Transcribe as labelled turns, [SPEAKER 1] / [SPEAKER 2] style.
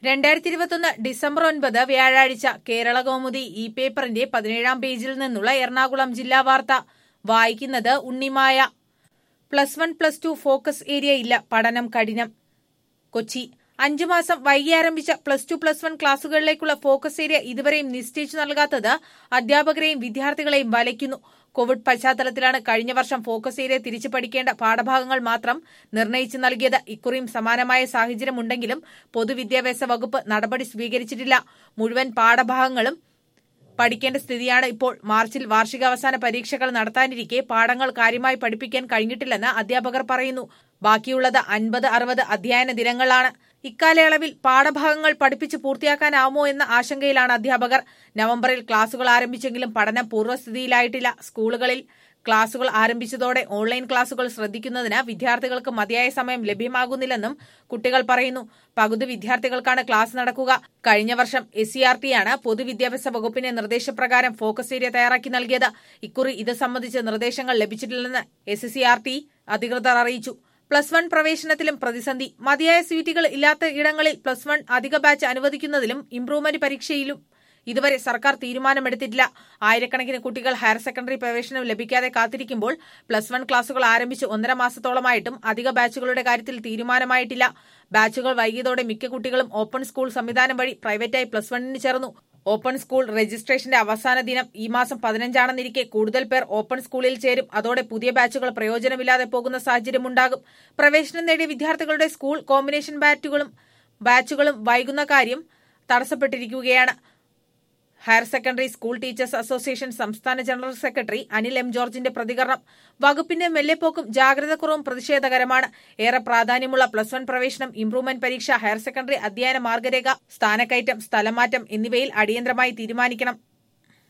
[SPEAKER 1] രണ്ടായിരത്തി ഇരുപത്തൊന്ന് ഡിസംബർ ഒൻപത് വ്യാഴാഴ്ച കേരള കൗമുദി ഈ പേപ്പറിന്റെ പതിനേഴാം പേജിൽ നിന്നുള്ള എറണാകുളം ജില്ലാ വാർത്ത വായിക്കുന്നത് Unnimaya plus one plus two focus area ഇല്ല പഠനം കഠിനം കൊച്ചി അഞ്ചു മാസം വൈകി ആരംഭിച്ച പ്ലസ് ടു പ്ലസ് വൺ ക്ലാസുകളിലേക്കുള്ള ഫോക്കസ് ഏരിയ ഇതുവരെയും നിശ്ചയിച്ചു നൽകാത്തത് അധ്യാപകരെയും വിദ്യാർത്ഥികളെയും വലയ്ക്കുന്നു കോവിഡ് പശ്ചാത്തലത്തിലാണ് കഴിഞ്ഞ വർഷം ഫോക്കസ് ഏരിയ തിരിച്ചു പഠിക്കേണ്ട പാഠഭാഗങ്ങൾ മാത്രം നിർണയിച്ചു നൽകിയത് ഇക്കുറിയും സമാനമായ സാഹചര്യമുണ്ടെങ്കിലും പൊതുവിദ്യാഭ്യാസ വകുപ്പ് നടപടി സ്വീകരിച്ചിട്ടില്ല മുഴുവൻ പാഠഭാഗങ്ങളും പഠിക്കേണ്ട സ്ഥിതിയാണ് ഇപ്പോൾ മാർച്ചിൽ വാർഷികാവസാന പരീക്ഷകൾ നടത്താനിരിക്കെ പാഠങ്ങൾ കാര്യമായി പഠിപ്പിക്കാൻ കഴിഞ്ഞിട്ടില്ലെന്ന് അധ്യാപകർ പറയുന്നു ബാക്കിയുള്ളത് അൻപത് അറുപത് അധ്യയന ദിനങ്ങളാണ് ഇക്കാലയളവിൽ പാഠഭാഗങ്ങൾ പഠിപ്പിച്ച് പൂർത്തിയാക്കാനാവുമോ എന്ന ആശങ്കയിലാണ് അധ്യാപകർ നവംബറിൽ ക്ലാസുകൾ ആരംഭിച്ചെങ്കിലും പഠനം പൂർവ്വസ്ഥിതിയിലായിട്ടില്ല സ്കൂളുകളിൽ ക്ലാസുകൾ ആരംഭിച്ചതോടെ ഓൺലൈൻ ക്ലാസുകൾ ശ്രദ്ധിക്കുന്നതിന് വിദ്യാർത്ഥികൾക്ക് മതിയായ സമയം ലഭ്യമാകുന്നില്ലെന്നും കുട്ടികൾ പറയുന്നു പകുതി വിദ്യാർത്ഥികൾക്കാണ് ക്ലാസ് നടക്കുക കഴിഞ്ഞ വർഷം എസ് സി ആർ ടിയാണ് പൊതുവിദ്യാഭ്യാസ വകുപ്പിന്റെ നിർദ്ദേശപ്രകാരം ഫോക്കസ് ഏരിയ തയ്യാറാക്കി നൽകിയത് ഇക്കുറി ഇത് സംബന്ധിച്ച് നിർദ്ദേശങ്ങൾ ലഭിച്ചിട്ടില്ലെന്ന് എസ് സി ആർ ടി അധികൃതർ അറിയിച്ചു പ്ലസ് വൺ പ്രവേശനത്തിലും പ്രതിസന്ധി മതിയായ സീറ്റുകൾ ഇല്ലാത്ത ഇടങ്ങളിൽ പ്ലസ് വൺ അധിക ബാച്ച് അനുവദിക്കുന്നതിലും ഇംപ്രൂവ്മെന്റ് പരീക്ഷയിലും ഇതുവരെ സർക്കാർ തീരുമാനമെടുത്തിട്ടില്ല ആയിരക്കണക്കിന് കുട്ടികൾ ഹയർ സെക്കൻഡറി പ്രവേശനം ലഭിക്കാതെ കാത്തിരിക്കുമ്പോൾ പ്ലസ് വൺ ക്ലാസുകൾ ആരംഭിച്ച് ഒന്നര മാസത്തോളമായിട്ടും അധിക ബാച്ചുകളുടെ കാര്യത്തിൽ തീരുമാനമായിട്ടില്ല ബാച്ചുകൾ വൈകിയതോടെ മിക്ക കുട്ടികളും ഓപ്പൺ സ്കൂൾ സംവിധാനം വഴി പ്രൈവറ്റായി പ്ലസ് വണ്ണിന് ചേർന്നു ഓപ്പൺ സ്കൂൾ രജിസ്ട്രേഷന്റെ അവസാന ദിനം ഈ മാസം പതിനഞ്ചാണെന്നിരിക്കെ കൂടുതൽ പേർ ഓപ്പൺ സ്കൂളിൽ ചേരും അതോടെ പുതിയ ബാച്ചുകൾ പ്രയോജനമില്ലാതെ പോകുന്ന സാഹചര്യമുണ്ടാകും പ്രവേശനം നേടിയ വിദ്യാർത്ഥികളുടെ സ്കൂൾ കോമ്പിനേഷൻ ബാറ്റുകളും ബാച്ചുകളും വൈകുന്ന കാര്യം തടസ്സപ്പെട്ടിരിക്കുകയാണ് higher secondary school teachers association സംസ്ഥാന ജനറൽ സെക്രട്ടറി അനിൽ എം ജോർജിന്റെ പ്രതികരണം വകുപ്പിന്റെ മെല്ലെപ്പോക്കും ജാഗ്രതക്കുറവും പ്രതിഷേധകരമാണ് ഏറെ പ്രാധാന്യമുള്ള പ്ലസ് വൺ പ്രവേശനം ഇംപ്രൂവ്മെന്റ് പരീക്ഷ ഹയർ സെക്കൻഡറി അധ്യയന മാർഗരേഖ സ്ഥാനക്കയറ്റം സ്ഥലമാറ്റം എന്നിവയിൽ അടിയന്തരമായി തീരുമാനിക്കണം